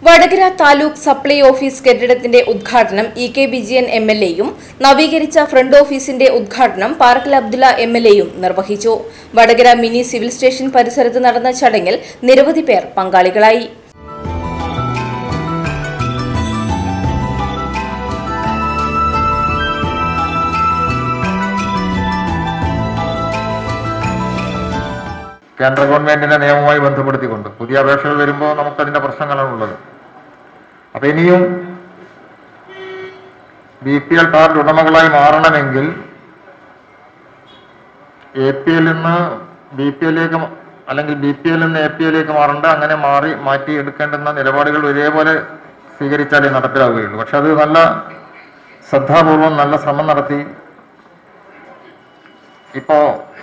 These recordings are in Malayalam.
വടകര താലൂക്ക് സപ്ലൈ ഓഫീസ് കെട്ടിടത്തിന്റെ ഉദ്ഘാടനം E K Vijayan M L എയും നവീകരിച്ച ഫ്രണ്ട് ഓഫീസിന്റെ ഉദ്ഘാടനം പാർക്കൽ അബ്ദുള്ള എം എൽ എയും നിർവഹിച്ചു വടകര മിനി സിവിൽ സ്റ്റേഷൻ പരിസരത്ത് നടന്ന ചടങ്ങിൽ നിരവധി പേർ പങ്കാളികളായി കേന്ദ്ര ഗവൺമെന്റിന്റെ നിയമവുമായി ബന്ധപ്പെടുത്തിക്കൊണ്ട് പുതിയ അപേക്ഷകൾ വരുമ്പോൾ നമുക്കതിന്റെ പ്രശ്നങ്ങളാണ് ഉള്ളത് അപ്പൊ ഇനിയും ബി പി എൽ കാർഡ് ഉടമകളായി മാറണമെങ്കിൽ എ പി എല്ലിൽ നിന്ന് ബി പി എല്ലിലേക്ക് അല്ലെങ്കിൽ ബി പി എല്ലിൽ നിന്ന് എ പി എല്ലിലേക്ക് മാറേണ്ട അങ്ങനെ മാറി മാറ്റി എടുക്കേണ്ടുന്ന നിലപാടുകൾ ഒരേപോലെ സ്വീകരിച്ചാലേ നടപ്പിലാവുകയുള്ളൂ പക്ഷെ അത് നല്ല ശ്രദ്ധാപൂർവം നല്ല ശ്രമം നടത്തി ഇപ്പോ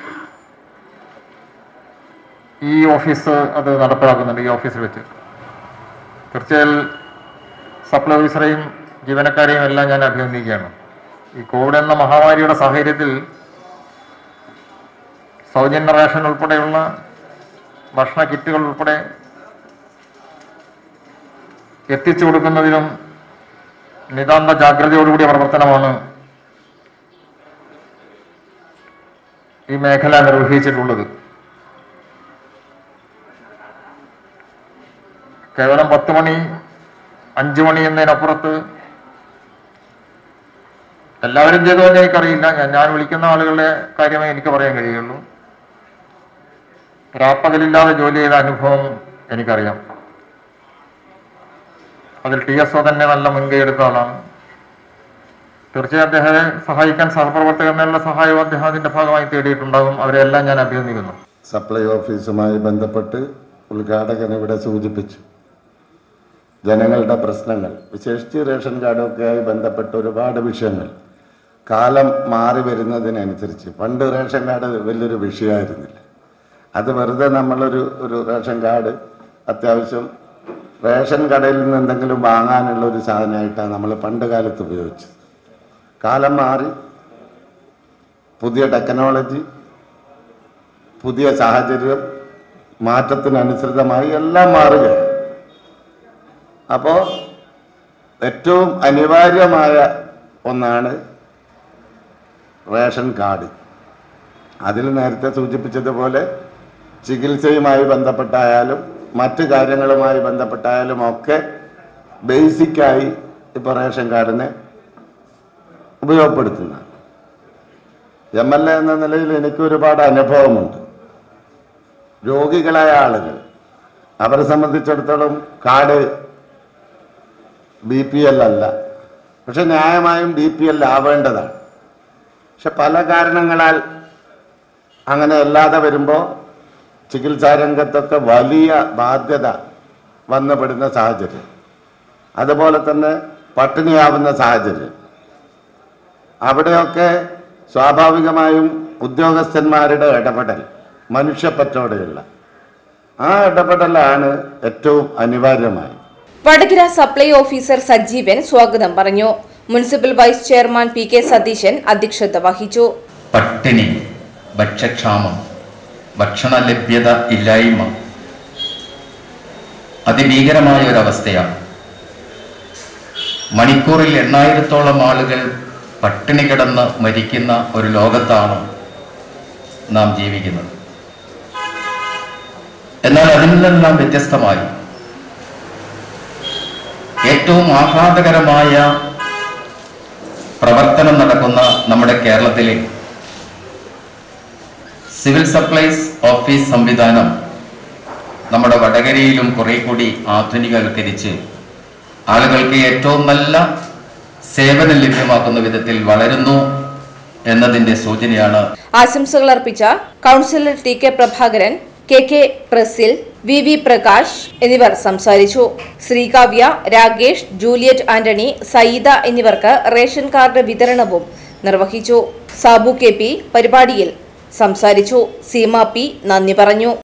ഈ ഓഫീസ് അത് നടപ്പിലാക്കുന്നുണ്ട് ഈ ഓഫീസിൽ വെച്ച് തീർച്ചയായും സപ്ലൈ ഓഫീസറെയും ജീവനക്കാരെയും എല്ലാം ഞാൻ അഭിനന്ദിക്കുകയാണ് ഈ കോവിഡ് എന്ന മഹാമാരിയുടെ സാഹചര്യത്തിൽ സൗജന്യ റേഷൻ ഉൾപ്പെടെയുള്ള ഭക്ഷണ കിറ്റുകൾ ഉൾപ്പെടെ എത്തിച്ചു കൊടുക്കുന്നതിലും നിതാന്ത ജാഗ്രതയോടുകൂടിയ പ്രവർത്തനമാണ് ഈ മേഖല നിർവഹിച്ചിട്ടുള്ളത് കേവലം പത്ത് മണി അഞ്ചു മണി എന്നതിനപ്പുറത്ത് എല്ലാവരും ചെയ്തു എന്ന് എനിക്കറിയില്ല ഞാൻ ഞാൻ വിളിക്കുന്ന ആളുകളുടെ കാര്യമേ എനിക്ക് പറയാൻ കഴിയുള്ളൂ രാപ്പകലില്ലാതെ ജോലി ചെയ്ത അനുഭവം എനിക്കറിയാം അതിൽ ടി എസ് ഒ തന്നെ നല്ല മുൻകൈ എടുത്ത ആളാണ് തീർച്ചയായും അദ്ദേഹത്തെ സഹായിക്കാൻ സഹപ്രവർത്തകനുള്ള സഹായവും അദ്ദേഹം അതിന്റെ ഭാഗമായി തേടിയിട്ടുണ്ടാകും അവരെല്ലാം ഞാൻ അഭിനന്ദിക്കുന്നു സപ്ലൈ ഓഫീസുമായി ബന്ധപ്പെട്ട് ഉദ്ഘാടകൻ ഇവിടെ സൂചിപ്പിച്ചു ജനങ്ങളുടെ പ്രശ്നങ്ങൾ വിശേഷിച്ച് റേഷൻ കാർഡൊക്കെയായി ബന്ധപ്പെട്ട ഒരുപാട് വിഷയങ്ങൾ കാലം മാറി വരുന്നതിനനുസരിച്ച് പണ്ട് റേഷൻ കാർഡ് വലിയൊരു വിഷയമായിരുന്നില്ല അത് വെറുതെ നമ്മളൊരു ഒരു റേഷൻ കാർഡ് അത്യാവശ്യം റേഷൻ കടയിൽ നിന്ന് എന്തെങ്കിലും വാങ്ങാനുള്ള ഒരു സാധനമായിട്ടാണ് നമ്മൾ പണ്ട് കാലത്ത് ഉപയോഗിച്ചത് കാലം മാറി പുതിയ ടെക്നോളജി പുതിയ സാഹചര്യം മാറ്റത്തിനനുസൃതമായി എല്ലാം മാറുകയാണ് അപ്പോൾ ഏറ്റവും അനിവാര്യമായ ഒന്നാണ് റേഷൻ കാർഡ് അതിൽ നേരത്തെ സൂചിപ്പിച്ചതുപോലെ ചികിത്സയുമായി ബന്ധപ്പെട്ടായാലും മറ്റു കാര്യങ്ങളുമായി ബന്ധപ്പെട്ടായാലും ഒക്കെ ബേസിക്കായി ഇപ്പോൾ റേഷൻ കാർഡിനെ ഉപയോഗപ്പെടുത്തുന്നതാണ് എം എൽ എ എന്ന നിലയിൽ എനിക്ക് ഒരുപാട് അനുഭവമുണ്ട് രോഗികളായ ആളുകൾ അവരെ സംബന്ധിച്ചിടത്തോളം കാർഡ് ബി പി എൽ അല്ല പക്ഷെ ന്യായമായും ബി പി എൽ ആവേണ്ടതാണ് പക്ഷെ പല കാരണങ്ങളാൽ അങ്ങനെ അല്ലാതെ വരുമ്പോൾ ചികിത്സാ രംഗത്തൊക്കെ വലിയ ബാധ്യത വന്നുപെടുന്ന സാഹചര്യം അതുപോലെ തന്നെ പട്ടിണിയാവുന്ന സാഹചര്യം അവിടെയൊക്കെ സ്വാഭാവികമായും ഉദ്യോഗസ്ഥന്മാരുടെ ഇടപെടൽ മനുഷ്യപ്പറ്റോടെയുള്ള ആ ഇടപെടലാണ് ഏറ്റവും അനിവാര്യമായത് വടകര സപ്ലൈ ഓഫീസർ സജീവൻ സ്വാഗതം പറഞ്ഞു municipal vice chairman P K Satheesan അധ്യക്ഷത വഹിച്ചു പട്ടിണി ഭക്ഷ്യക്ഷാമം ഭക്ഷണ ലഭ്യത ഇല്ലായ്മ അതിഭീകരമായ ഒരവസ്ഥയാണ് മണിക്കൂറിൽ എണ്ണായിരത്തോളം ആളുകൾ പട്ടിണി കിടന്ന് മരിക്കുന്ന ഒരു ലോകത്താണ് നാം ജീവിക്കുന്നത് എന്നാൽ അതിൽ നിന്നെല്ലാം വ്യത്യസ്തമായി ഏറ്റവും ആഹ്ലാദകരമായ പ്രവർത്തനം നടക്കുന്ന നമ്മുടെ കേരളത്തിലെ സിവിൽ സപ്ലൈസ് ഓഫീസ് സംവിധാനം നമ്മുടെ വടകരയിലും കുറെ കൂടി ആധുനികവൽക്കരിച്ച് ആളുകൾക്ക് ഏറ്റവും നല്ല സേവനം ലഭ്യമാക്കുന്ന വിധത്തിൽ വളരുന്നു എന്നതിന്റെ സൂചനയാണ് ആശംസകൾ അർപ്പിച്ച councillor T K Prabhakaran K K Prasil V V Prakash എന്നിവർ സംസാരിച്ചു ശ്രീകാവ്യ രാഗേഷ് ജൂലിയറ്റ് ആന്റണി സയ്യിദ എന്നിവർക്ക് റേഷൻ കാർഡ് വിതരണവും നിർവഹിച്ചു സാബു കെ പി പരിപാടിയിൽ സംസാരിച്ചു സീമ പി നന്ദി പറഞ്ഞു